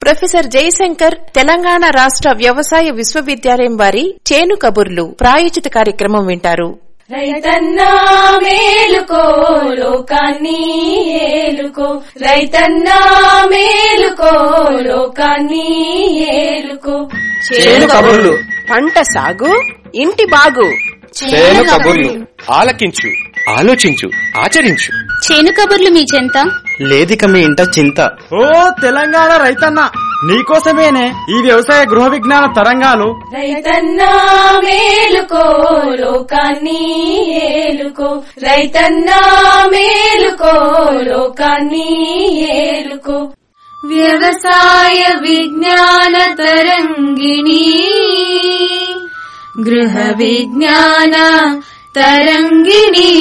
professor Jayashankar Telangana రాష్ట్ర వ్యవసాయ విశ్వవిద్యాలయం వారి చేను కబుర్లు ప్రాయోజిత కార్యక్రమం వింటారు రైతన్నా మేలుకో లోకాన్ని ఏలుకో రైతన్నా మేలుకో లోకాన్ని ఏలుకో చేను కబుర్లు పంట సాగు ఇంటి బాగు చేను కబుర్లు ఆలకించు ఆలోచించు ఆచరించు చేను కబుర్లు మీ చెంత లేదిక మీ ఇంట చింత ఓ తెలంగాణ రైతన్న నీకోసమేనే ఈ వ్యవసాయ గృహ విజ్ఞాన తరంగాలు రైతన్నా మేలుకో లోకాన్ని ఏలుకో రైతన్నా మేలుకో లోకాన్ని ఏలుకో వ్యవసాయ విజ్ఞాన తరంగిణి గృహ విజ్ఞాన తరంగిణి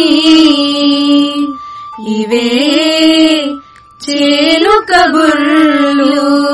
ఇవే చేలు కబుర్లు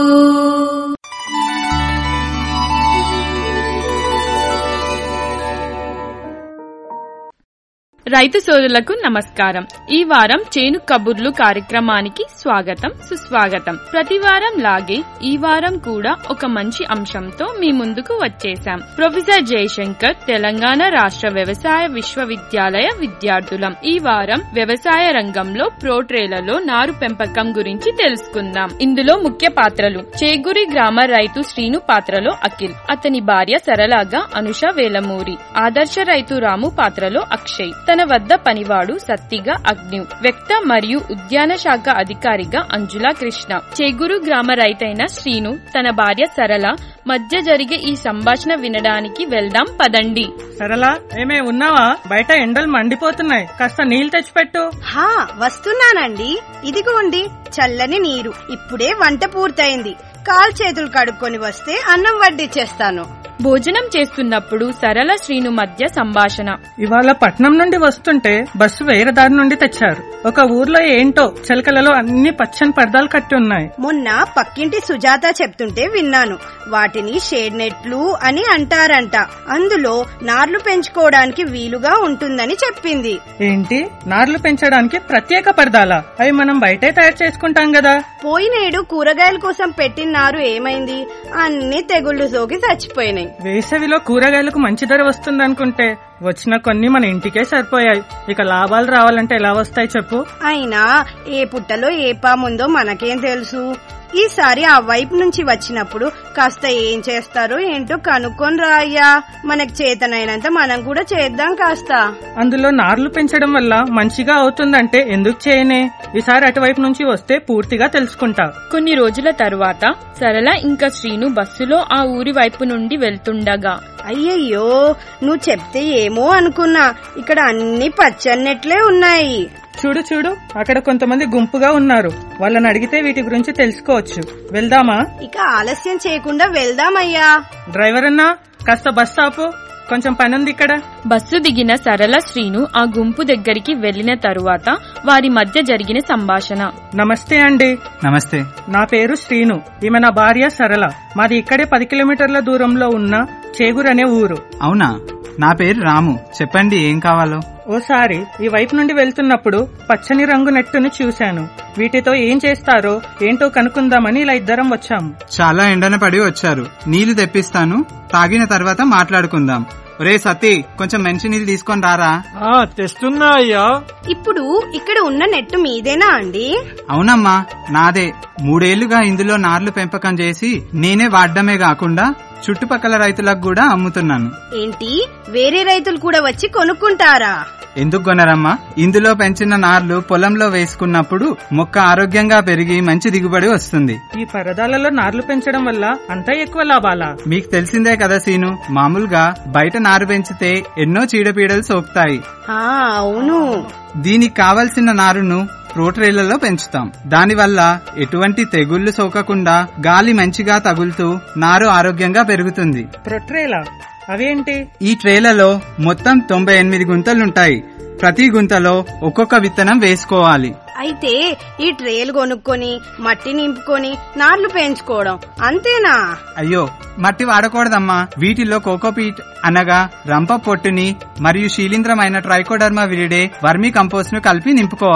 రైతు సోదరులకు నమస్కారం ఈ వారం చేను కబుర్లు కార్యక్రమానికి స్వాగతం సుస్వాగతం ప్రతి వారం లాగే ఈ వారం కూడా ఒక మంచి అంశంతో మీ ముందుకు వచ్చేసాం ప్రొఫెసర్ జయశంకర్ తెలంగాణ రాష్ట్ర వ్యవసాయ విశ్వవిద్యాలయ విద్యార్థులం ఈ వారం వ్యవసాయ రంగంలో ప్రోట్రేలలో నారు పెంపకం గురించి తెలుసుకుందాం ఇందులో ముఖ్య పాత్రలు చేగురి గ్రామ రైతు శ్రీను పాత్రలో అఖిల్ అతని భార్య సరళగా అనుష వేలమూరి ఆదర్శ రైతు రాము పాత్రలో అక్షయ్ తన వద్ద పనివాడు సత్తిగా అగ్ని వ్యక్త మరియు ఉద్యాన శాఖ అధికారిగా అంజులా కృష్ణ చేగురు గ్రామ రైతైన శ్రీను తన భార్య సరళ మధ్య జరిగే ఈ సంభాషణ వినడానికి వెళ్దాం పదండి సరళ ఏమే ఉన్నావా బయట ఎండలు మండిపోతున్నాయి కాస్త నీళ్లు తెచ్చిపెట్టు హా వస్తున్నానండి ఇదిగోండి చల్లని నీరు ఇప్పుడే వంట పూర్తయింది కాల్ చేతులు కడుక్కొని వస్తే అన్నం వడ్డిచ్చేస్తాను భోజనం చేస్తున్నప్పుడు సరళ శ్రీను మధ్య సంభాషణ ఇవాళ పట్నం నుండి వస్తుంటే బస్సు వేరే దారి నుండి తెచ్చారు ఒక ఊర్లో ఏంటో చిలకలలో అన్ని పచ్చని పరదాలు కట్టి ఉన్నాయి మొన్న పక్కింటి సుజాత చెప్తుంటే విన్నాను వాటిని షేడ్ నెట్లు అని అంటారంట అందులో నార్లు పెంచుకోవడానికి వీలుగా ఉంటుందని చెప్పింది ఏంటి నార్లు పెంచడానికి ప్రత్యేక పరదాలా అవి మనం బయటే తయారు చేసుకుంటాం కదా పోయినేడు కూరగాయల కోసం పెట్టిన నారు ఏమైంది అన్ని తెగుళ్లు సోకి చచ్చిపోయినాయి వేసవిలో కూరగాయలకు మంచి ధర వస్తుందనుకుంటే వచ్చిన కొన్ని మన ఇంటికే సరిపోయాయి ఇక లాభాలు రావాలంటే ఎలా వస్తాయి చెప్పు అయినా ఏ పుట్టలో ఏ పాముందో మనకేం తెలుసు ఈసారి ఆ వైపు నుంచి వచ్చినప్పుడు కాస్త ఏం చేస్తారో ఏంటో కనుక్కొని రా అయ్యా మనకు చేతనైనంత మనం కూడా చేద్దాం కాస్త అందులో నార్లు పెంచడం వల్ల మంచిగా అవుతుందంటే ఎందుకు చేయనే ఈసారి అటువైపు నుంచి వస్తే పూర్తిగా తెలుసుకుంటా కొన్ని రోజుల తరువాత సరళ ఇంకా శ్రీను బస్సులో ఆ ఊరి వైపు నుండి వెళ్తుండగా అయ్యయ్యో నువ్వు చెప్తే ఏమో అనుకున్నా ఇక్కడ అన్ని పచ్చన్నెట్లే ఉన్నాయి చూడు చూడు అక్కడ కొంతమంది గుంపుగా ఉన్నారు వాళ్ళని అడిగితే వీటి గురించి తెలుసుకోవచ్చు వెళ్దామా ఇక ఆలస్యం చేయకుండా వెళ్దామయ్యా డ్రైవర్ అన్నా కాస్త బస్ ఆపు కొంచెం పని ఉంది ఇక్కడ బస్సు దిగిన సరళ శ్రీను ఆ గుంపు దగ్గరికి వెళ్లిన తరువాత వారి మధ్య జరిగిన సంభాషణ నమస్తే అండి నమస్తే నా పేరు శ్రీను ఈమె నా భార్య సరళ మాది ఇక్కడే పది కిలోమీటర్ల దూరంలో ఉన్న చేగురు అనే ఊరు అవునా నా పేరు రాము చెప్పండి ఏం కావాలో ఓసారి ఈ వైపు నుండి వెళ్తున్నప్పుడు పచ్చని రంగు నెట్టును చూశాను వీటితో ఏం చేస్తారో ఏంటో కనుక్కుందామని ఇలా ఇద్దరం వచ్చాము చాలా ఎండన పడి వచ్చారు నీళ్లు తెప్పిస్తాను తాగిన తర్వాత మాట్లాడుకుందాం ఒరే సతీ కొంచెం మంచి నీళ్ళు తీసుకొని రారా తెస్తున్నా అయ్యా ఇప్పుడు ఇక్కడ ఉన్న నెట్టు మీదేనా అండి అవునమ్మా నాదే మూడేళ్లుగా ఇందులో నార్లు పెంపకం చేసి నేనే వాడడమే కాకుండా చుట్టుపక్కల రైతులకు కూడా అమ్ముతున్నాను ఏంటి వేరే రైతులు కూడా వచ్చి కొనుక్కుంటారా ఎందుకు కొనరమ్మా ఇందులో పెంచిన నార్లు పొలంలో వేసుకున్నప్పుడు మొక్క ఆరోగ్యంగా పెరిగి మంచి దిగుబడి వస్తుంది ఈ పరదాలలో నార్లు పెంచడం వల్ల అంతా ఎక్కువ లాభాలా మీకు తెలిసిందే కదా సీను మామూలుగా బయట నారు పెంచితే ఎన్నో చీడపీడలు సోకుతాయి ఆ అవును దీనికి కావలసిన నారును ప్రోట్రేళ్లలో పెంచుతాం దానివల్ల ఎటువంటి తెగుళ్లు సోకకుండా గాలి మంచిగా తగులుతూ నారు ఆరోగ్యంగా పెరుగుతుంది ప్రొట్రేలా అవేంటి ఈ ట్రేలలో మొత్తం తొంభై ఎనిమిది గుంతలుంటాయి ప్రతి గుంతలో ఒక్కొక్క విత్తనం వేసుకోవాలి అయితే ఈ ట్రేలు కొనుక్కొని మట్టి నింపుకొని నార్లు పెంచుకోవడం అంతేనా అయ్యో మట్టి వాడకూడదమ్మా వీటిలో కోకోపీట్ అనగా రంప పొట్టుని మరియు శీలింద్రమైన ట్రైకోడర్మా విరిడే వర్మీ కంపోస్ట్ ను కలిపి నింపుకోవాలి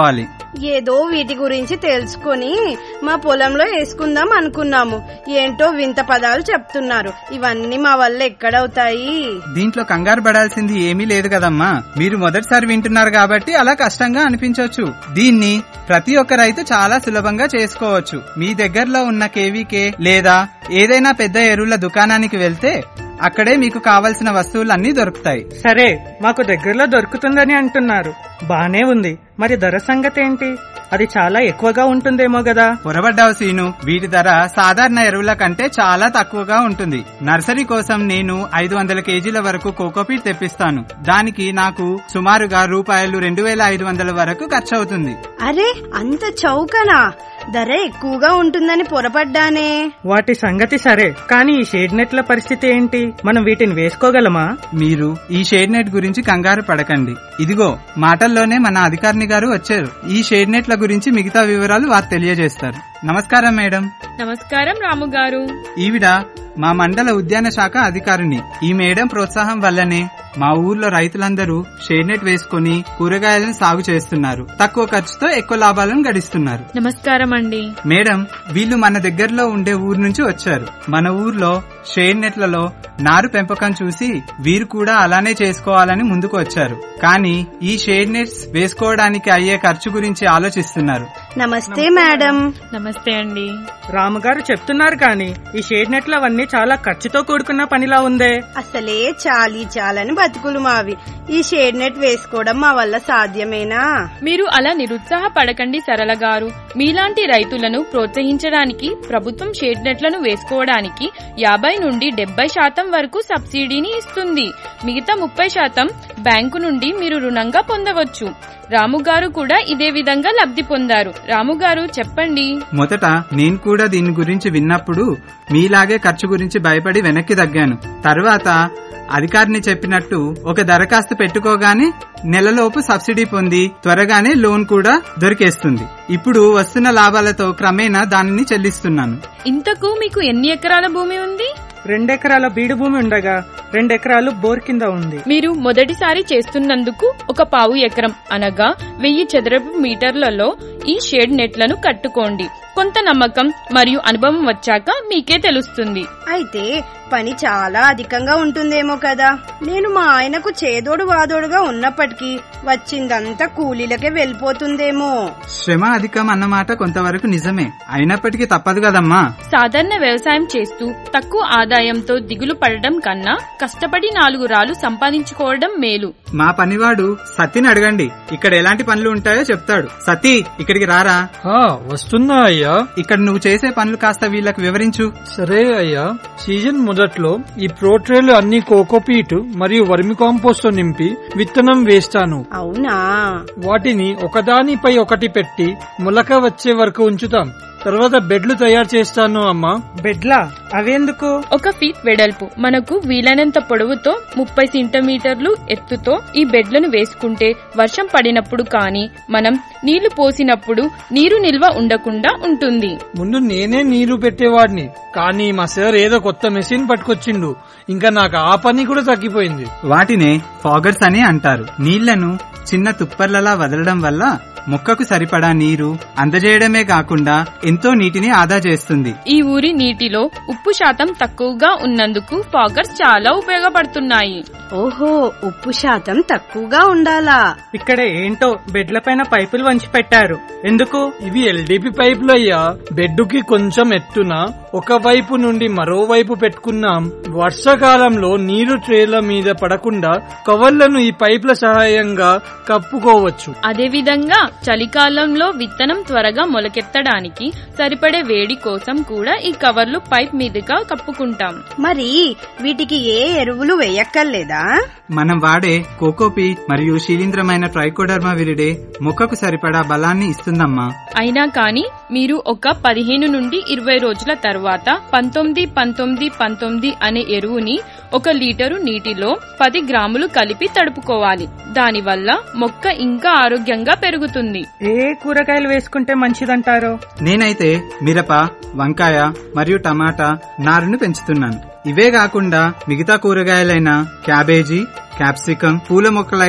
ఏదో వీటి గురించి తెలుసుకొని మా పొలంలో వేసుకుందాం అనుకున్నాము ఏంటో వింత పదాలు చెప్తున్నారు ఇవన్నీ మా వల్ల ఎక్కడవుతాయి దీంట్లో కంగారు పడాల్సింది ఏమీ లేదు కదమ్మా మీరు మొదటిసారి వింటున్నారు కాబట్టి అలా కష్టంగా అనిపించవచ్చు దీన్ని ప్రతి ఒక్క రైతు చాలా సులభంగా చేసుకోవచ్చు మీ దగ్గరలో ఉన్న కేవీకే లేదా ఏదైనా పెద్ద ఎరువుల దుకాణానికి వెళ్తే అక్కడే మీకు కావలసిన వస్తువులన్నీ దొరుకుతాయి సరే మాకు దగ్గరలో దొరుకుతుందని అంటున్నారు బానే ఉంది మరి ధర సంగతి ఏంటి అది చాలా ఎక్కువగా ఉంటుందేమో గదా పొరబడ్డావు సీను వీటి ధర సాధారణ ఎరువుల కంటే చాలా తక్కువగా ఉంటుంది నర్సరీ కోసం నేను ఐదు వందల కేజీల వరకు కోకోపీట్ తెప్పిస్తాను దానికి నాకు సుమారుగా రూపాయలు రెండు వేల ఐదు వందల వరకు ఖర్చు అవుతుంది అరే అంత చౌకనా ధర ఎక్కువగా ఉంటుందని పొరపడ్డానే వాటి సంగతి సరే కానీ ఈ షేడ్ నెట్ల పరిస్థితి ఏంటి మనం వీటిని వేసుకోగలమా మీరు ఈ షేడ్ నెట్ గురించి కంగారు పడకండి ఇదిగో మాటల్లోనే మన అధికారిని గారు వచ్చారు ఈ షేడ్ నెట్ల గురించి మిగతా వివరాలు వారు తెలియజేస్తారు నమస్కారం మేడం నమస్కారం రాము గారు ఈవిడ మా మండల ఉద్యాన శాఖ అధికారిని ఈ మేడం ప్రోత్సాహం వల్లనే మా ఊర్లో రైతులందరూ షేడ్ నెట్ వేసుకుని కూరగాయలను సాగు చేస్తున్నారు తక్కువ ఖర్చుతో ఎక్కువ లాభాలను గడిస్తున్నారు నమస్కారం అండి మేడం వీళ్ళు మన దగ్గరలో ఉండే ఊరు నుంచి వచ్చారు మన ఊర్లో షేడ్ నెట్లలో నారు పెంపకం చూసి వీరు కూడా అలానే చేసుకోవాలని ముందుకు వచ్చారు కానీ ఈ షేడ్ నెట్స్ వేసుకోవడానికి అయ్యే ఖర్చు గురించి ఆలోచిస్తున్నారు నమస్తే మేడం నమస్తే అండి రాముగారు చెప్తున్నారు కానీ ఈ షేడ్ నెట్లు అవన్నీ చాలా ఖర్చుతో కూడుకున్న పనిలా ఉందే అసలే చాలీ చాలని బతుకులు మావి ఈ షేడ్ నెట్ వేసుకోవడం మా వల్ల సాధ్యమేనా మీరు అలా నిరుత్సాహపడకండి సరళ గారు మీలాంటి రైతులను ప్రోత్సహించడానికి ప్రభుత్వం షేడ్ నెట్లను వేసుకోవడానికి యాభై నుండి డెబ్బై శాతం వరకు సబ్సిడీని ఇస్తుంది మిగతా ముప్పై శాతం బ్యాంకు నుండి మీరు రుణంగా పొందవచ్చు రాముగారు కూడా ఇదే విధంగా లబ్ధి పొందారు రాముగారు చెప్పండి మొదట నేను కూడా దీని గురించి విన్నప్పుడు మీలాగే ఖర్చు గురించి భయపడి వెనక్కి తగ్గాను తర్వాత అధికారిని చెప్పినట్టు ఒక దరఖాస్తు పెట్టుకోగానే నెలలోపు సబ్సిడీ పొంది త్వరగానే లోన్ కూడా దొరికేస్తుంది ఇప్పుడు వస్తున్న లాభాలతో క్రమేణా దానిని చెల్లిస్తున్నాను ఇంతకు మీకు ఎన్ని ఎకరాల భూమి ఉంది రెండెకరాల బీడు భూమి ఉండగా రెండెకరాలు బోర్ కింద ఉంది మీరు మొదటిసారి చేస్తున్నందుకు ఒక పావు ఎకరం అనగా వెయ్యి చదరపు మీటర్లలో ఈ షేడ్ నెట్లను కట్టుకోండి కొంత నమ్మకం మరియు అనుభవం వచ్చాక మీకే తెలుస్తుంది అయితే పని చాలా అధికంగా ఉంటుందేమో కదా నేను మా ఆయనకు చేదోడు వాదోడుగా ఉన్నప్పటికీ వచ్చిందంతా కూలీలకే వెళ్ళిపోతుందేమో శ్రమ అధికం అన్నమాట కొంతవరకు నిజమే అయినప్పటికీ తప్పదు కదమ్మా సాధారణ వ్యవసాయం చేస్తూ తక్కువ ఆదాయంతో దిగులు పడడం కన్నా కష్టపడి నాలుగు రాలు సంపాదించుకోవడం మేలు మా పనివాడు సతీని అడగండి ఇక్కడ ఎలాంటి పనులు ఉంటాయో చెప్తాడు సతీ ఇక్కడికి రారా ఆ, వస్తున్నా అయ్యా ఇక్కడ నువ్వు చేసే పనులు కాస్త వీళ్ళకి వివరించు సరే అయ్యా సీజన్ మొదట్లో ఈ ప్రోట్రేలు అన్ని కోకోపీట్ మరియు వర్మి కాంపోస్ట్ తో నింపి విత్తనం వేస్తాను అవునా వాటిని ఒకదానిపై ఒకటి పెట్టి మొలక వచ్చే వరకు ఉంచుతాం తర్వాత బెడ్లు తయారు చేస్తాను అమ్మా బెడ్లా అవేందుకు ఒక ఫీట్ వెడల్పు మనకు వీలైనంత పొడవుతో ముప్పై సెంటీమీటర్లు ఎత్తుతో ఈ బెడ్లను వేసుకుంటే వర్షం పడినప్పుడు కానీ మనం నీళ్లు పోసినప్పుడు నీరు నిల్వ ఉండకుండా ఉంటుంది ముందు నేనే నీరు పెట్టేవాడిని కానీ మా సార్ ఏదో కొత్త మెషిన్ పట్టుకొచ్చిండు ఇంకా నాకు ఆ పని కూడా తగ్గిపోయింది వాటినే ఫాగర్స్ అని అంటారు నీళ్లను చిన్న తుప్పర్లలా వదలడం వల్ల మొక్కకు సరిపడా నీరు అందజేయడమే కాకుండా ఎంతో నీటిని ఆదా చేస్తుంది ఈ ఊరి నీటిలో ఉప్పు శాతం తక్కువగా ఉన్నందుకు ఫాగర్స్ చాలా ఉపయోగపడుతున్నాయి ఓహో ఉప్పు శాతం తక్కువగా ఉండాలా ఇక్కడ ఏంటో బెడ్లపైన పైపులు వంచి పెట్టారు ఎందుకు ఇవి ఎల్డిపి పైపులు అయ్యా బెడ్డుకి కొంచెం ఎత్తున ఒక వైపు నుండి మరో వైపు పెట్టుకున్నాం వర్షాకాలంలో నీరు ట్రేల మీద పడకుండా కవర్లను ఈ పైపుల సహాయంగా కప్పుకోవచ్చు అదేవిధంగా చలికాలంలో విత్తనం త్వరగా మొలకెత్తడానికి సరిపడే వేడి కోసం కూడా ఈ కవర్లు పైప్ మీదుగా కప్పుకుంటాం మరి వీటికి ఏ ఎరువులు వేయక్కర్లేదా మనం వాడే కోకోపీ మరియు శీలింద్రమైన ట్రైకోడర్మా విరిడే మొక్కకు సరిపడా బలాన్ని ఇస్తుందమ్మా అయినా కానీ మీరు ఒక పదిహేను నుండి ఇరవై రోజుల తర్వాత పంతొమ్మిది పంతొమ్మిది పంతొమ్మిది అనే ఎరువుని ఒక లీటరు నీటిలో పది గ్రాములు కలిపి తడుపుకోవాలి దానివల్ల మొక్క ఇంకా ఆరోగ్యంగా పెరుగుతుంది ఏ కూరగాయలు వేసుకుంటే మంచిదంటారు నేనైతే మిరప వంకాయ మరియు టమాటా నారును పెంచుతున్నాను ఇవే కాకుండా మిగతా కూరగాయలైన క్యాబేజీ క్యాప్సికం పూల మొక్కలైన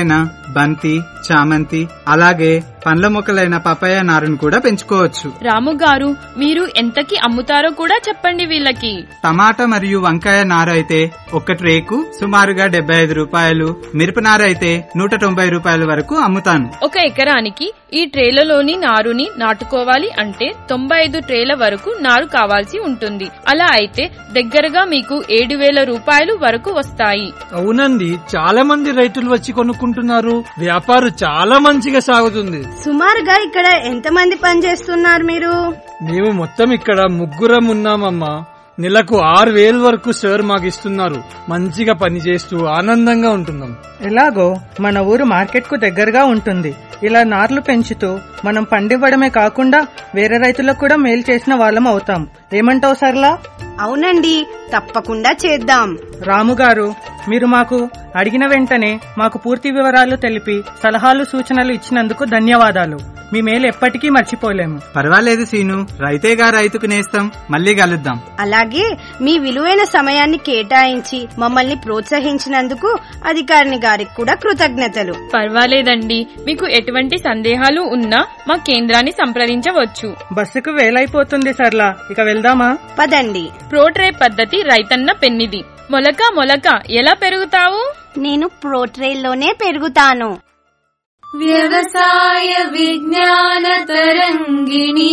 బంతి చామంతి అలాగే పండ్ల మొక్కలైన పపాయ నారును కూడా పెంచుకోవచ్చు రాము గారు మీరు ఎంతకి అమ్ముతారో కూడా చెప్పండి వీళ్ళకి టమాటా మరియు వంకాయ నారు అయితే ఒక ట్రేకు సుమారుగా డెబ్బై ఐదు రూపాయలు మిరప నారు అయితే నూట తొంభై రూపాయల వరకు అమ్ముతాను ఒక ఎకరానికి ఈ ట్రేలలోని నారుని నాటుకోవాలి అంటే తొంభై ఐదు ట్రేల వరకు నారు కావాల్సి ఉంటుంది అలా అయితే దగ్గరగా మీకు ఏడు వేల రూపాయలు వరకు వస్తాయి అవునండి చాలా మంది రైతులు వచ్చి కొనుక్కుంటున్నారు వ్యాపారం చాలా మంచిగా సాగుతుంది సుమారుగా ఇక్కడ ఎంతమంది పనిచేస్తున్నారు మీరు మేము మొత్తం ఇక్కడ ముగ్గురం ఉన్నామమ్మా నెలకు ఆరు వేలు వరకు సార్ మాకు ఇస్తున్నారు మంచిగా పని చేస్తూ ఆనందంగా ఉంటున్నాం ఎలాగో మన ఊరు మార్కెట్ కు దగ్గరగా ఉంటుంది ఇలా నార్లు పెంచుతూ మనం పండివ్వడమే కాకుండా వేరే రైతులకు కూడా మేలు చేసిన వాళ్ళం అవుతాం ఏమంటావు సర్లా అవునండి తప్పకుండా చేద్దాం రాము గారు మీరు మాకు అడిగిన వెంటనే మాకు పూర్తి వివరాలు తెలిపి సలహాలు సూచనలు ఇచ్చినందుకు ధన్యవాదాలు మీ మేలు ఎప్పటికీ మర్చిపోలేము పర్వాలేదు సీను రైతేగా రైతుకు నేస్తాం మళ్ళీ కలుద్దాం అలాగే మీ విలువైన సమయాన్ని కేటాయించి మమ్మల్ని ప్రోత్సహించినందుకు అధికారిని గారికి కూడా కృతజ్ఞతలు పర్వాలేదండి మీకు ఎటువంటి సందేహాలు ఉన్నా మా కేంద్రాన్ని సంప్రదించవచ్చు బస్సుకు వేలైపోతుంది సర్లా ఇక వెళ్దామా పదండి ప్రోట్రే పద్ధతి రైతన్న పెన్నిది మొలక మొలక ఎలా పెరుగుతావు నేను ప్రోట్రైల్లోనే పెరుగుతాను వ్యవసాయ విజ్ఞాన తరంగిణి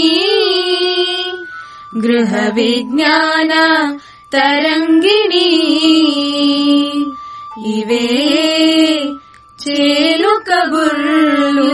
గృహ విజ్ఞాన తరంగిణి ఇవే చేలు కబుర్లు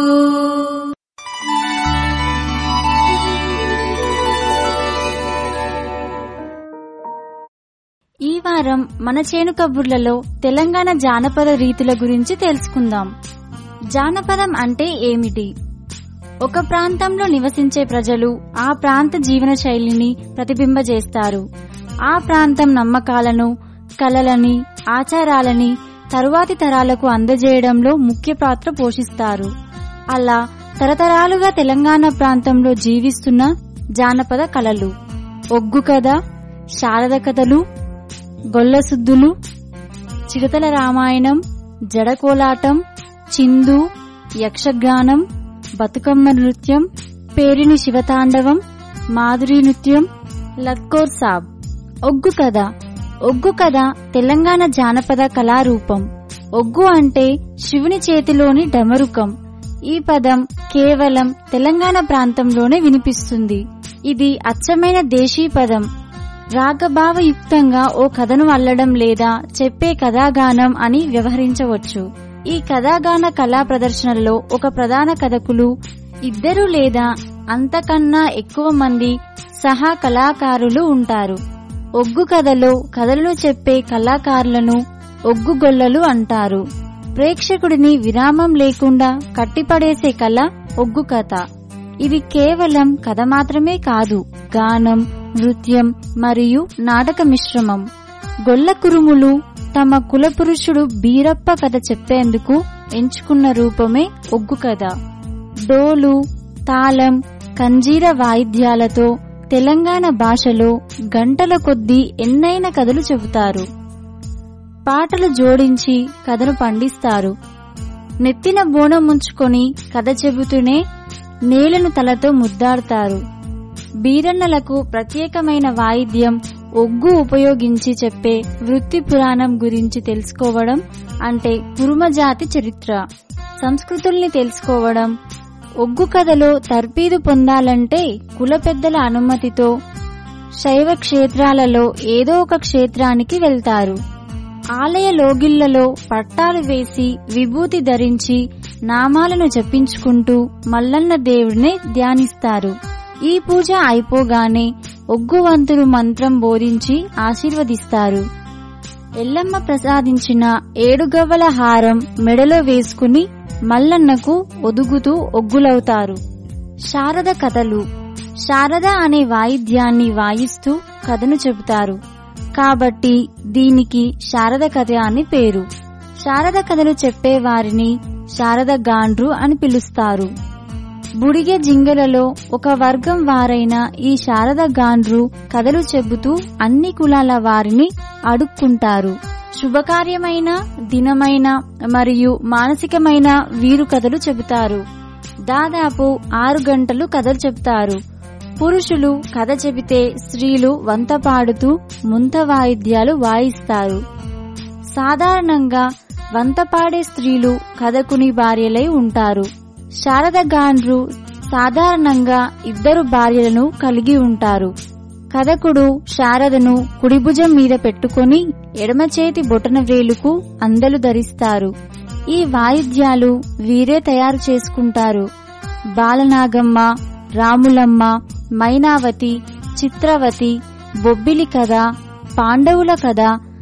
ఈ వారం మన చేను కబుర్లలో తెలంగాణ జానపద రీతుల గురించి తెలుసుకుందాం జానపదం అంటే ఏమిటి ఒక ప్రాంతంలో నివసించే ప్రజలు ఆ ప్రాంత జీవన శైలిని ప్రతిబింబజేస్తారు ఆ ప్రాంతం నమ్మకాలను కలలని ఆచారాలని తరువాతి తరాలకు అందజేయడంలో ముఖ్య పాత్ర పోషిస్తారు అలా తరతరాలుగా తెలంగాణ ప్రాంతంలో జీవిస్తున్న జానపద కళలు ఒగ్గు కథ శారద కథలు గొల్లసుద్దులు చిడతల రామాయణం జడకోలాటం చిందు యక్షగానం బతుకమ్మ నృత్యం పేరిని శివతాండవం మాధురి నృత్యం లత్కోర్ సాబ్ ఒగ్గు కథ ఒగ్గు కథ తెలంగాణ జానపద కళారూపం ఒగ్గు అంటే శివుని చేతిలోని డమరుకం ఈ పదం కేవలం తెలంగాణ ప్రాంతంలోనే వినిపిస్తుంది ఇది అచ్చమైన దేశీ పదం రాగభావయుక్తంగా ఓ కథను అల్లడం లేదా చెప్పే కథాగానం అని వ్యవహరించవచ్చు ఈ కథాగాన కళా ప్రదర్శనలో ఒక ప్రధాన కథకులు ఇద్దరు లేదా అంతకన్నా ఎక్కువ మంది సహా కళాకారులు ఉంటారు ఒగ్గు కథలో కథలను చెప్పే కళాకారులను ఒగ్గుగొల్లలు అంటారు ప్రేక్షకుడిని విరామం లేకుండా కట్టిపడేసే కళ ఒగ్గు కథ ఇది కేవలం కథ మాత్రమే కాదు గానం నృత్యం మరియు నాటక మిశ్రమం గొల్ల కురుములు తమ కులపురుషుడు బీరప్ప కథ చెప్పేందుకు ఎంచుకున్న రూపమే ఒగ్గు కథ డోలు తాళం కంజీర వాయిద్యాలతో తెలంగాణ భాషలో గంటల కొద్దీ ఎన్నైన కథలు చెబుతారు పాటలు జోడించి కథను పండిస్తారు నెత్తిన బోనం ముంచుకొని కథ చెబుతూనే నేలను తలతో ముద్దాడతారు బీరన్నలకు ప్రత్యేకమైన వాయిద్యం ఒగ్గు ఉపయోగించి చెప్పే వృత్తి పురాణం గురించి తెలుసుకోవడం అంటే కురుమజాతి చరిత్ర సంస్కృతుల్ని తెలుసుకోవడం ఒగ్గు కథలో తర్పీదు పొందాలంటే కుల పెద్దల అనుమతితో శైవ క్షేత్రాలలో ఏదో ఒక క్షేత్రానికి వెళ్తారు ఆలయ లోగిళ్లలో పట్టాలు వేసి విభూతి ధరించి నామాలను జపించుకుంటూ మల్లన్న దేవుడిని ధ్యానిస్తారు ఈ పూజ అయిపోగానే ఒగ్గువంతులు మంత్రం బోధించి ఆశీర్వదిస్తారు ఎల్లమ్మ ప్రసాదించిన ఏడుగవ్వల హారం మెడలో వేసుకుని మల్లన్నకు ఒదుగుతూ ఒగ్గులవుతారు శారద కథలు శారద అనే వాయిద్యాన్ని వాయిస్తూ కథను చెబుతారు కాబట్టి దీనికి శారద కథ అని పేరు శారద కథలు చెప్పేవారిని శారద గాండ్రు అని పిలుస్తారు బుడిగె జింగలలో ఒక వర్గం వారైన ఈ శారద గాండ్రు కథలు చెబుతూ అన్ని కులాల వారిని అడుక్కుంటారు శుభకార్యమైన దినమైన మరియు మానసికమైన వీరు కథలు చెబుతారు దాదాపు ఆరు గంటలు కథలు చెబుతారు పురుషులు కథ చెబితే స్త్రీలు వంత పాడుతూ ముంత వాయిద్యాలు వాయిస్తారు సాధారణంగా వంత పాడే స్త్రీలు కథకుని భార్యలై ఉంటారు శారద గాండ్రు సాధారణంగా ఇద్దరు భార్యలను కలిగి ఉంటారు కథకుడు శారదను కుడిభుజం మీద పెట్టుకొని ఎడమ చేతి బొటన వేలుకు అందలు ధరిస్తారు ఈ వాయిద్యాలు వీరే తయారు చేసుకుంటారు బాలనాగమ్మ రాములమ్మ మైనావతి చిత్రవతి బొబ్బిలి కథ పాండవుల కథ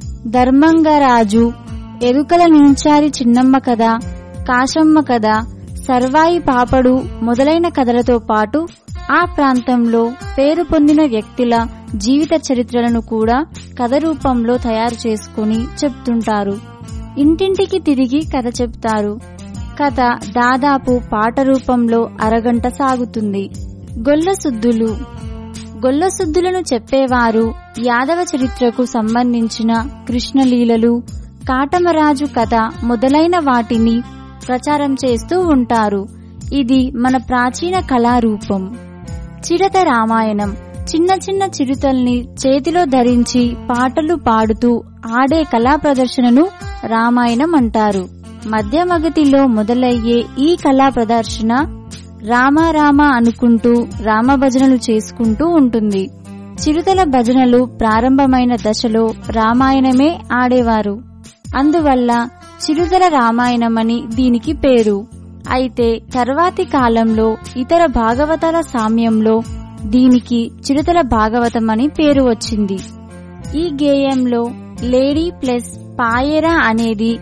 ధర్మంగరాజు ఎరుకల నించారి చిన్నమ్మ కథ కాశమ్మ కథ సర్వాయి పాపడు మొదలైన కథలతో పాటు ఆ ప్రాంతంలో పేరు పొందిన వ్యక్తుల జీవిత చరిత్రలను కూడా కథ రూపంలో తయారు చేసుకుని చెప్తుంటారు ఇంటింటికి తిరిగి కథ చెప్తారు కథ దాదాపు పాట రూపంలో అరగంట సాగుతుంది గొల్లసుద్దులు గొల్లసుద్దులను చెప్పేవారు యాదవ చరిత్రకు సంబంధించిన కృష్ణలీలలు కాటమరాజు కథ మొదలైన వాటిని ప్రచారం చేస్తూ ఉంటారు ఇది మన ప్రాచీన కళారూపం చిరత రామాయణం చిన్న చిన్న చిరుతల్ని చేతిలో ధరించి పాటలు పాడుతూ ఆడే కళా ప్రదర్శనను రామాయణం అంటారు మధ్యమగతిలో మొదలయ్యే ఈ కళా ప్రదర్శన రామ రామ అనుకుంటూ రామ భజనలు చేసుకుంటూ ఉంటుంది చిరుతల భజనలు ప్రారంభమైన దశలో రామాయణమే ఆడేవారు అందువల్ల చిరుతల రామాయణమని దీనికి పేరు అయితే తర్వాతి కాలంలో ఇతర భాగవతాల సామ్యంలో దీనికి చిరుతల భాగవతం అని పేరు వచ్చింది ఈ గేయంలో లేడీ ప్లస్ పాయేరా అనేది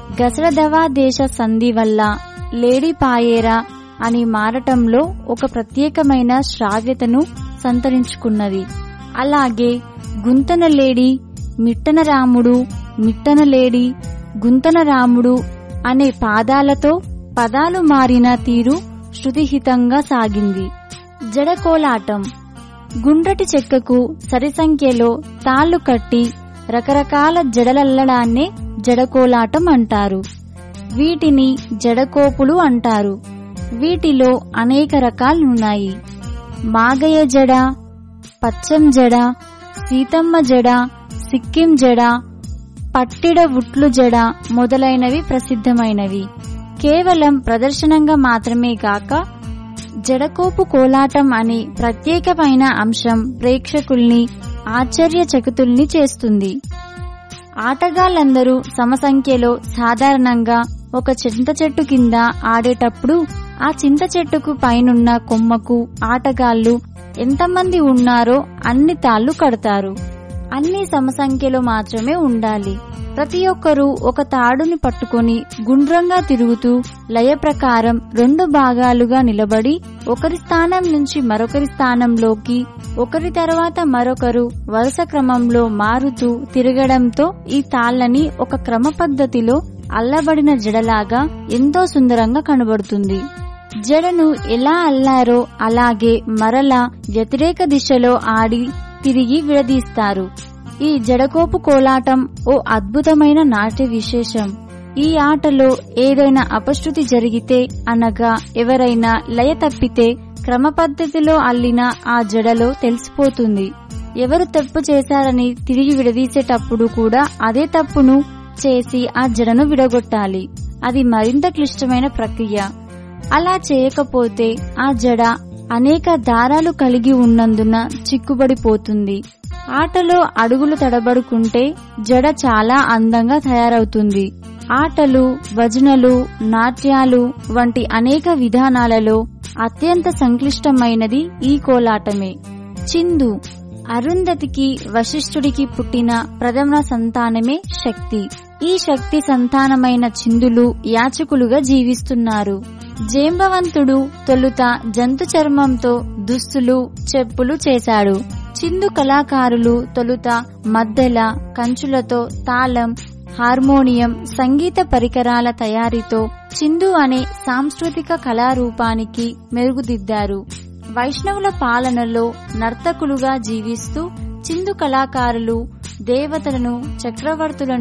గసరదవా దేశ సంధి వల్ల లేడీ పాయేరా అని మారటంలో ఒక ప్రత్యేకమైన శ్రావ్యతను సంతరించుకున్నది అలాగే గుంతన లేడి మిట్టన రాముడు మిట్టన లేడి గుంతన రాముడు అనే పాదాలతో పదాలు మారిన తీరు శృతిహితంగా సాగింది జడకోలాటం గుండ్రటి చెక్కకు సరి సంఖ్యలో తాళ్లు కట్టి రకరకాల జడలల్లడాన్నే జడకోలాటం అంటారు వీటిని జడకోపులు అంటారు వీటిలో అనేక రకాలున్నాయి మాగయ్య జడ పచ్చం జడ సీతమ్మ జడ సిక్కిం జడ పట్టిడ ఉట్లు జడ మొదలైనవి ప్రసిద్ధమైనవి కేవలం ప్రదర్శనంగా మాత్రమే కాక జడకోపు కోలాటం అనే ప్రత్యేకమైన అంశం ప్రేక్షకుల్ని ఆశ్చర్యచకితుల్ని చేస్తుంది ఆటగాళ్లందరూ సమసంఖ్యలో సాధారణంగా ఒక చింత చెట్టు కింద ఆడేటప్పుడు ఆ చింత చెట్టుకు పైనున్న కొమ్మకు ఆటగాళ్లు ఎంతమంది ఉన్నారో అన్ని తాళ్లు కడతారు అన్ని సమసంఖ్యలో మాత్రమే ఉండాలి ప్రతి ఒక్కరూ ఒక తాడుని పట్టుకొని గుండ్రంగా తిరుగుతూ లయ ప్రకారం రెండు భాగాలుగా నిలబడి ఒకరి స్థానం నుంచి మరొకరి స్థానంలోకి ఒకరి తర్వాత మరొకరు వరుస క్రమంలో మారుతూ తిరగడంతో ఈ తాళ్లని ఒక క్రమ పద్ధతిలో అల్లబడిన జడలాగా ఎంతో సుందరంగా కనబడుతుంది జడను ఎలా అల్లారో అలాగే మరలా వ్యతిరేక దిశలో ఆడి తిరిగి విడదీస్తారు ఈ జడకోపు కోలాటం ఓ అద్భుతమైన నాట్య విశేషం ఈ ఆటలో ఏదైనా అపశృతి జరిగితే అనగా ఎవరైనా లయ తప్పితే క్రమ పద్ధతిలో అల్లిన ఆ జడలో తెలిసిపోతుంది ఎవరు తప్పు చేశారని తిరిగి విడదీసేటప్పుడు కూడా అదే తప్పును చేసి ఆ జడను విడగొట్టాలి అది మరింత క్లిష్టమైన ప్రక్రియ అలా చేయకపోతే ఆ జడ అనేక దారాలు కలిగి ఉన్నందున చిక్కుబడిపోతుంది ఆటలో అడుగులు తడబడుకుంటే జడ చాలా అందంగా తయారవుతుంది ఆటలు భజనలు నాట్యాలు వంటి అనేక విధానాలలో అత్యంత సంక్లిష్టమైనది ఈ కోలాటమే చిందు అరుంధతికి వశిష్ఠుడికి పుట్టిన ప్రథమ సంతానమే శక్తి ఈ శక్తి సంతానమైన చిందులు యాచకులుగా జీవిస్తున్నారు జేంబవంతుడు తొలుత జంతు చర్మంతో దుస్తులు చెప్పులు చేశాడు చిందు కళాకారులు తొలుత మద్దెల కంచులతో తాళం హార్మోనియం సంగీత పరికరాల తయారీతో చిందు అనే సాంస్కృతిక కళారూపానికి మెరుగుదిద్దారు వైష్ణవుల పాలనలో నర్తకులుగా జీవిస్తూ చిందు కళాకారులు దేవతలను చక్రవర్తులను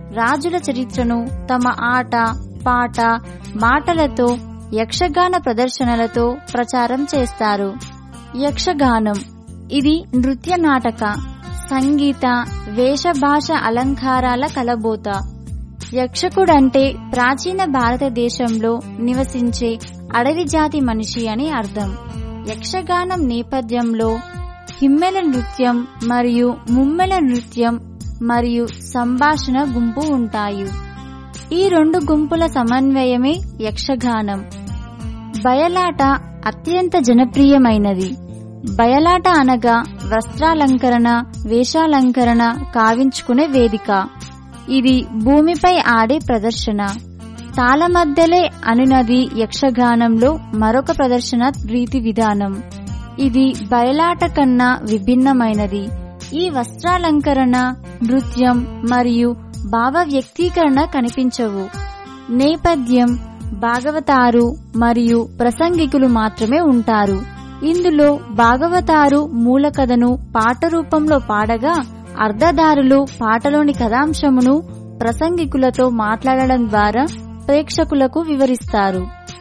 రాజుల చరిత్రను తమ ఆట పాట మాటలతో యక్షగాన ప్రదర్శనలతో ప్రచారం చేస్తారు యక్షగానం ఇది నృత్య నాటక సంగీత వేషభాష అలంకారాల కలబోత యక్షకుడంటే ప్రాచీన భారతదేశంలో నివసించే అడవి జాతి మనిషి అని అర్థం యక్షగానం నేపథ్యంలో హిమ్మెల నృత్యం మరియు ముమ్మెల నృత్యం మరియు సంభాషణ గుంపు ఉంటాయి ఈ రెండు గుంపుల సమన్వయమే యక్షగానం బయలాట అత్యంత జనప్రియమైనది బయలాట అనగా వస్త్రాలంకరణ వేషాలంకరణ కావించుకునే వేదిక ఇది భూమిపై ఆడే ప్రదర్శన తాళమద్దెలే అనునది యక్షగానంలో మరొక ప్రదర్శన రీతి విధానం ఇది బయలాట కన్నా విభిన్నమైనది ఈ వస్త్రాలంకరణ నృత్యం మరియు భావ వ్యక్తీకరణ కనిపించవు నేపథ్యం భాగవతారు మరియు ప్రసంగికులు మాత్రమే ఉంటారు ఇందులో భాగవతారు మూల కథను పాట రూపంలో పాడగా అర్ధదారులు పాటలోని కథాంశమును ప్రసంగికులతో మాట్లాడడం ద్వారా ప్రేక్షకులకు వివరిస్తారు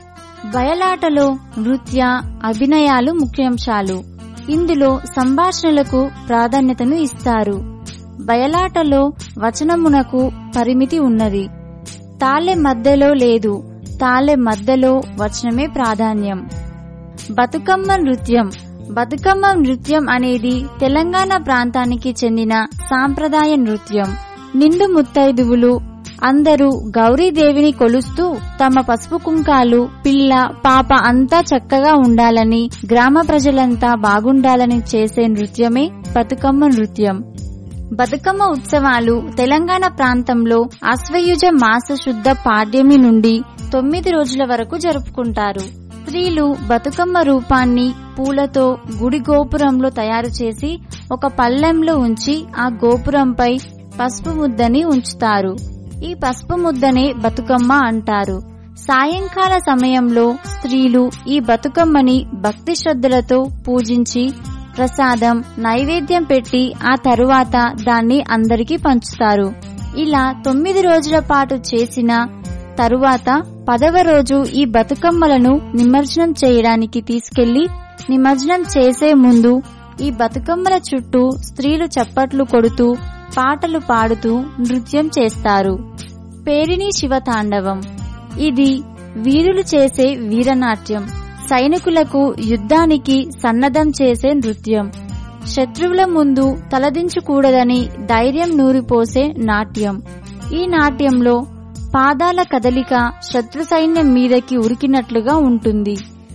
బయలాటలో నృత్య అభినయాలు ముఖ్యాంశాలు ఇందులో సంభాషణలకు ప్రాధాన్యతను ఇస్తారు బయలాటలో వచనమునకు పరిమితి ఉన్నది తాళె మధ్యలో లేదు తాళె మధ్యలో వచనమే ప్రాధాన్యం బతుకమ్మ నృత్యం బతుకమ్మ నృత్యం అనేది తెలంగాణ ప్రాంతానికి చెందిన సాంప్రదాయ నృత్యం నిండు ముత్తైదువులు అందరూ గౌరీదేవిని కొలుస్తూ తమ పసుపు కుంకాలు పిల్ల పాప అంతా చక్కగా ఉండాలని గ్రామ ప్రజలంతా బాగుండాలని చేసే నృత్యమే బతుకమ్మ నృత్యం బతుకమ్మ ఉత్సవాలు తెలంగాణ ప్రాంతంలో అశ్వయుజ మాస శుద్ధ పాడ్యమి నుండి తొమ్మిది రోజుల వరకు జరుపుకుంటారు స్త్రీలు బతుకమ్మ రూపాన్ని పూలతో గుడి గోపురంలో తయారు చేసి ఒక పళ్ళెంలో ఉంచి ఆ గోపురంపై పసుపు ముద్దని ఉంచుతారు ఈ పసుపు ముద్దనే బతుకమ్మ అంటారు సాయంకాల సమయంలో స్త్రీలు ఈ బతుకమ్మని భక్తి శ్రద్ధలతో పూజించి ప్రసాదం నైవేద్యం పెట్టి ఆ తరువాత దాన్ని అందరికీ పంచుతారు ఇలా తొమ్మిది రోజుల పాటు చేసిన తరువాత పదవ రోజు ఈ బతుకమ్మలను నిమజ్జనం చేయడానికి తీసుకెళ్లి నిమజ్జనం చేసే ముందు ఈ బతుకమ్మల చుట్టూ స్త్రీలు చప్పట్లు కొడుతూ పాటలు పాడుతూ నృత్యం చేస్తారు పేరిణి శివతాండవం ఇది వీరులు చేసే వీరనాట్యం సైనికులకు యుద్ధానికి సన్నద్ధం చేసే నృత్యం శత్రువుల ముందు తలదించకూడదని ధైర్యం నూరిపోసే నాట్యం ఈ నాట్యంలో పాదాల కదలిక శత్రు సైన్యం మీదకి ఉరికినట్లుగా ఉంటుంది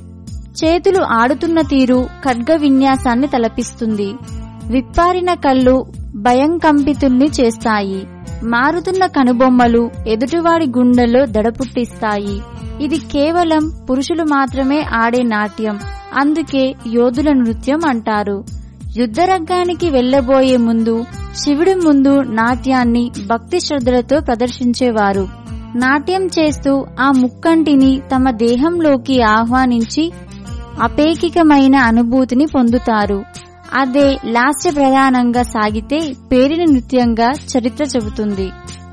చేతులు ఆడుతున్న తీరు ఖడ్గ విన్యాసాన్ని తలపిస్తుంది విప్పారిన కళ్ళు భయం కంపితుల్ని చేస్తాయి మారుతున్న కనుబొమ్మలు ఎదుటివాడి గుండెల్లో దడపుట్టిస్తాయి ఇది కేవలం పురుషులు మాత్రమే ఆడే నాట్యం అందుకే యోధుల నృత్యం అంటారు యుద్ధరంగానికి వెళ్లబోయే ముందు శివుడి ముందు నాట్యాన్ని భక్తి శ్రద్ధలతో ప్రదర్శించేవారు నాట్యం చేస్తూ ఆ ముక్కంటిని తమ దేహంలోకి ఆహ్వానించి అపేకికమైన అనుభూతిని పొందుతారు అదే లాస్య ప్రధానంగా సాగితే పేరిని నృత్యంగా చరిత్ర చెబుతుంది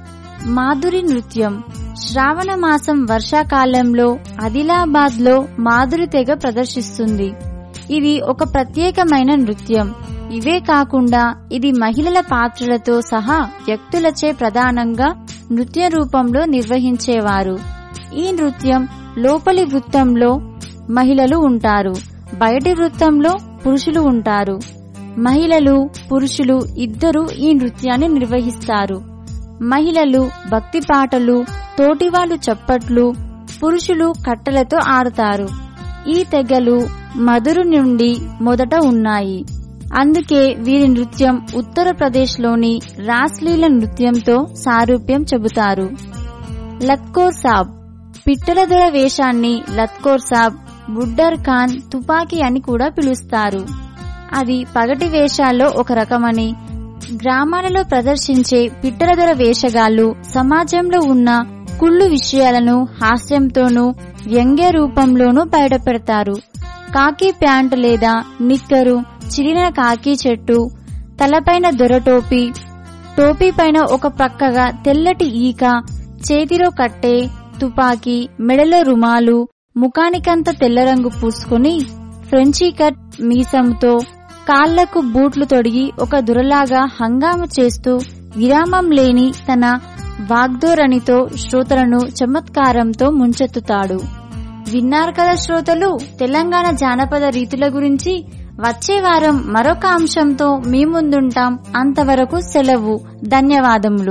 మాధురి నృత్యం శ్రావణ మాసం వర్షాకాలంలో ఆదిలాబాద్ లో మాధురి తెగ ప్రదర్శిస్తుంది ఇది ఒక ప్రత్యేకమైన నృత్యం ఇవే కాకుండా ఇది మహిళల పాత్రలతో సహా వ్యక్తులచే ప్రధానంగా నృత్య రూపంలో నిర్వహించేవారు ఈ నృత్యం లోపలి వృత్తంలో మహిళలు ఉంటారు బయటి వృత్తంలో పురుషులు ఉంటారు మహిళలు పురుషులు ఇద్దరు ఈ నృత్యాన్ని నిర్వహిస్తారు మహిళలు భక్తి పాటలు తోటివాళ్లు చప్పట్లు పురుషులు కట్టెలతో ఆడతారు ఈ తెగలు మధురు నుండి మొదట ఉన్నాయి అందుకే వీరి నృత్యం ఉత్తరప్రదేశ్లోని రాస్లీల నృత్యంతో సారూప్యం చెబుతారు లత్కోర్ సాబ్ పిట్టల దొర వేషాన్ని లత్కోర్ సాబ్ బుడ్డర్ ఖాన్ తుపాకీ అని కూడా పిలుస్తారు అది పగటి వేషాల్లో ఒక రకమని గ్రామాలలో ప్రదర్శించే పిట్టల దొర వేషగాళ్లు సమాజంలో ఉన్న కుళ్ళు విషయాలను హాస్యంతోనూ వ్యంగ్య రూపంలోనూ బయటపెడతారు కాకి ప్యాంటు లేదా నిక్కరు చిరిగిన కాకి చెట్టు తలపైన దొరటోపి టోపీ పైన ఒక ప్రక్కగా తెల్లటి ఈక చేతిలో కట్టే తుపాకీ మెడలో రుమాలు ముఖానికంత తెల్ల రంగు పూసుకుని ఫ్రెంచీ కట్ మీసంతో కాళ్లకు బూట్లు తొడిగి ఒక దురలాగా హంగామ చేస్తూ విరామం లేని తన వాగ్ధోరణితో శ్రోతలను చమత్కారంతో ముంచెత్తుతాడు విన్నారు కదా శ్రోతలు తెలంగాణ జానపద రీతుల గురించి వచ్చే వారం మరొక అంశంతో మీ ముందుంటాం అంతవరకు సెలవు ధన్యవాదములు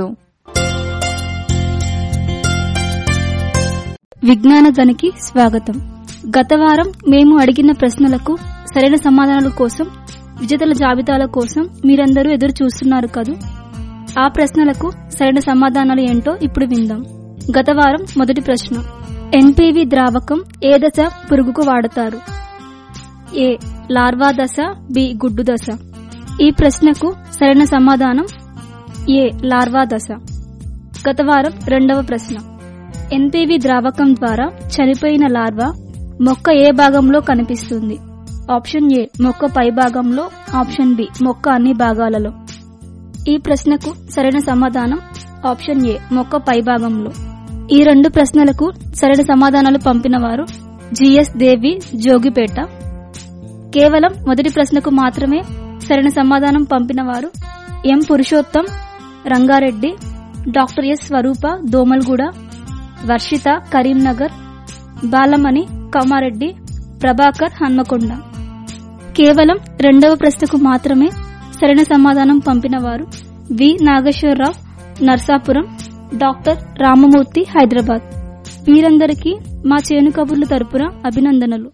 విజ్ఞాన గనికి స్వాగతం గత వారం మేము అడిగిన ప్రశ్నలకు సరైన సమాధానాల కోసం విజేతల జాబితాల కోసం మీరందరూ ఎదురు చూస్తున్నారు కదూ ఆ ప్రశ్నలకు సరైన సమాధానాలు ఏంటో ఇప్పుడు విందాం గత వారం మొదటి ప్రశ్న ఎన్పివి ద్రావకం ఏ దశ పురుగుకు వాడతారు ఏ లార్వా దశ బి గుడ్డు దశ ఈ ప్రశ్నకు సరైన సమాధానం ఏ లార్వా దశ గత వారం రెండవ ప్రశ్న ఎన్పివి ద్రావకం ద్వారా చనిపోయిన లార్వా మొక్క ఏ భాగంలో కనిపిస్తుంది ఆప్షన్ ఏ మొక్క పై భాగంలో ఆప్షన్ బి మొక్క అన్ని భాగాలలో ఈ ప్రశ్నకు సరైన సమాధానం ఆప్షన్ ఏ మొక్క పై భాగంలో ఈ రెండు ప్రశ్నలకు సరైన సమాధానాలు పంపిన వారు జిఎస్ దేవి జోగిపేట కేవలం మొదటి ప్రశ్నకు మాత్రమే సరైన సమాధానం పంపిన వారు M Purushottam Rangareddy doctor S Swaroopa Domalguda Varshitha Karimnagar Balamani Kamareddy Prabhakar Hanamkonda కేవలం రెండవ ప్రశ్నకు మాత్రమే సరైన సమాధానం పంపిన వారు వి నాగేశ్వరరావు నర్సాపురం డాక్టర్ రామమూర్తి హైదరాబాద్ వీరందరికీ మా చేను కబుర్ల తరపున అభినందనలు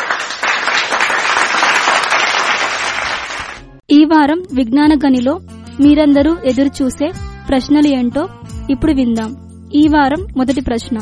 ఈ వారం విజ్ఞాన గనిలో మీరందరూ ఎదురు చూసే ప్రశ్నలు ఏంటో ఇప్పుడు విందాం ఈ వారం మొదటి ప్రశ్న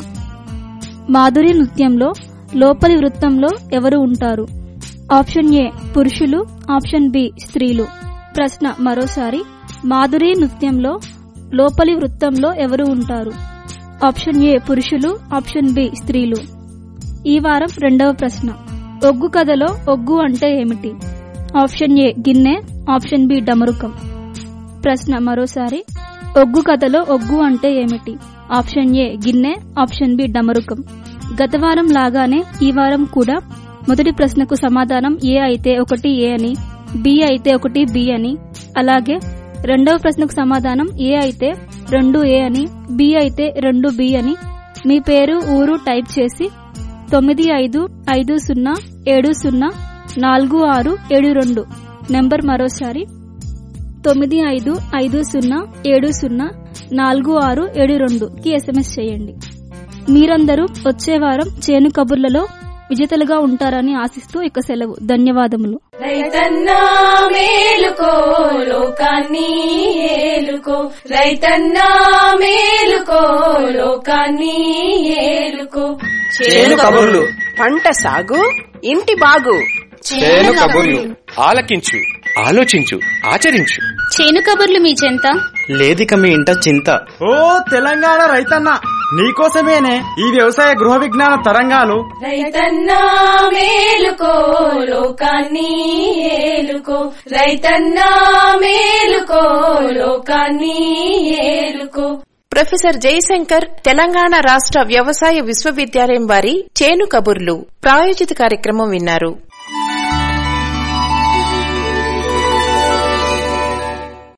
మాధురి నృత్యంలో లోపలి వృత్తంలో ఎవరు ఉంటారు ఆప్షన్ ఏ పురుషులు ఆప్షన్ బి స్త్రీలు ప్రశ్న మరోసారి మాధురి నృత్యంలో లోపలి వృత్తంలో ఎవరు ఉంటారు ఆప్షన్ ఏ పురుషులు ఆప్షన్ బి స్త్రీలు ఈ వారం రెండవ ప్రశ్న ఒగ్గు కథలో ఒగ్గు అంటే ఏమిటి ఆప్షన్ ఏ గిన్నె ఆప్షన్ బి డమరుకం ప్రశ్న మరోసారి ఒగ్గు కథలో ఒగ్గు అంటే ఏమిటి ఆప్షన్ ఏ గిన్నె ఆప్షన్ బి డమరుకం గత వారం లాగానే ఈ వారం కూడా మొదటి ప్రశ్నకు సమాధానం ఏ అయితే ఒకటి ఏ అని బి అయితే ఒకటి బి అని అలాగే రెండవ ప్రశ్నకు సమాధానం ఏ అయితే రెండు ఏ అని బి అయితే రెండు బి అని మీ పేరు ఊరు టైప్ చేసి తొమ్మిది ఐదు ఐదు సున్నా ఏడు సున్నా నాలుగు ఆరు ఏడు రెండు నెంబర్ మరోసారి తొమ్మిది ఐదు ఐదు సున్నా ఏడు సున్నా నాలుగు ఆరు ఏడు రెండు కి ఎస్ఎంఎస్ చేయండి మీరందరూ వచ్చే వారం చేను కబుర్లలో విజేతలుగా ఉంటారని ఆశిస్తూ ఇక సెలవు ధన్యవాదములు రైతన్నా మేలుకో లోకాన్ని ఏలుకో రైతన్నా మేలుకో లోకాన్ని ఏలుకో చేను కబుర్లు పంట సాగు ఇంటి బాగు చేను కబుర్లు ఆలకించు ఆలోచించు ఆచరించు చేను కబుర్లు మీ చెంత లేదిక మీ ఇంట చింత ఓ తెలంగాణ రైతన్న నీకోసమేనే ఈ వ్యవసాయ గృహ విజ్ఞాన తరంగాలు రైతన్నా మేలుకో లోకాన్ని ఏలుకో రైతన్నా మేలుకో లోకాన్ని ఏలుకో ప్రొఫెసర్ జయశంకర్ తెలంగాణ రాష్ట్ర వ్యవసాయ విశ్వవిద్యాలయం వారి చేను కబుర్లు ప్రాయోజిత కార్యక్రమం విన్నారు